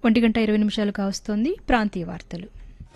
ఒంటి గంట ఇరవై నిమిషాలు కావస్తోంది ప్రాంతీయ వార్తలు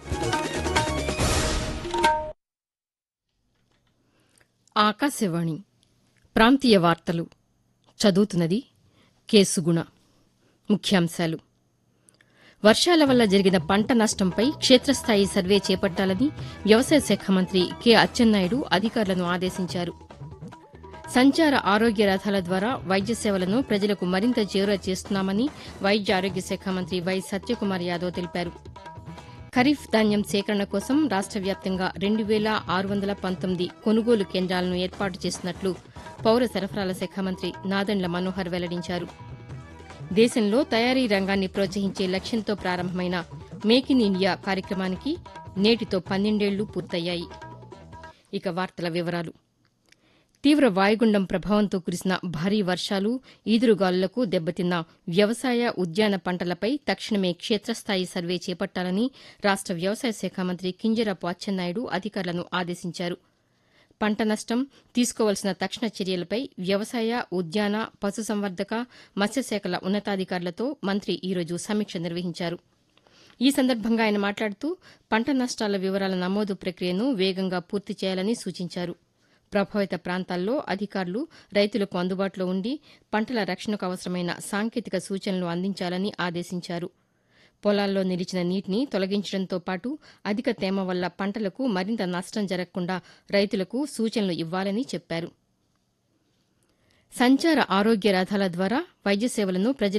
ఆకాశవాణి ప్రాంతీయ వార్తలు చదువుతున్నది కేసుగుణ ముఖ్యాంశాలు వర్షాల వల్ల జరిగిన పంట నష్టంపై క్షేత్రస్థాయి సర్వే చేపట్టాలని వ్యవసాయ శాఖ మంత్రి కె అచ్చెన్నాయుడు అధికారులను ఆదేశించారు సంచార ఆరోగ్య రథాల ద్వారా వైద్య సేవలను ప్రజలకు మరింత చేరువ చేస్తున్నామని వైద్య ఆరోగ్య శాఖ మంత్రి వై సత్యకుమార్ యాదవ్ తెలిపారు ఖరీఫ్ ధాన్యం సేకరణ కోసం రాష్ట వ్యాప్తంగా రెండు వేల ఆరు వందల పంతొమ్మిది కొనుగోలు కేంద్రాలను ఏర్పాటు చేసినట్లు పౌర సరఫరాల శాఖ మంత్రి నాదెండ్ల మనోహర్ వెల్లడించారు దేశంలో తయారీ రంగాన్ని ప్రోత్సహించే లక్ష్యంతో ప్రారంభమైన మేక్ ఇన్ ఇండియా కార్యక్రమానికి నేటితో పన్నెండేళ్లు పూర్తయ్యాయి ఇక వార్తల వివరాలు తీవ్ర వాయుగుండం ప్రభావంతో కురిసిన భారీ వర్షాలు ఈదురుగాలులకు దెబ్బతిన్న వ్యవసాయ ఉద్యాన పంటలపై తక్షణమే క్షేత్రస్థాయి సర్వే చేపట్టాలని రాష్ట వ్యవసాయ శాఖ మంత్రి కింజరాపు అచ్చెన్నాయుడు అధికారులను ఆదేశించారు పంట నష్టం తీసుకోవాల్సిన తక్షణ చర్యలపై వ్యవసాయ ఉద్యాన పశుసంవర్ధక మత్స్యశాఖల ఉన్నతాధికారులతో మంత్రి ఈరోజు సమీక్ష నిర్వహించారు ఈ సందర్భంగా ఆయన మాట్లాడుతూ పంట నష్టాల వివరాల నమోదు ప్రక్రియను వేగంగా పూర్తి చేయాలని సూచించారు ప్రభావిత ప్రాంతాల్లో అధికారులు రైతులకు అందుబాటులో ఉండి పంటల రక్షణకు అవసరమైన సాంకేతిక సూచనలు అందించాలని ఆదేశించారు పొలాల్లో నిలిచిన నీటిని తొలగించడంతో పాటు అధిక తేమ వల్ల పంటలకు మరింత నష్టం జరగకుండా రైతులకు సూచనలు ఇవ్వాలని చెప్పారు సంచార ఆరోగ్య రథాల ద్వారా వైద్య సేవలను ప్రజలకు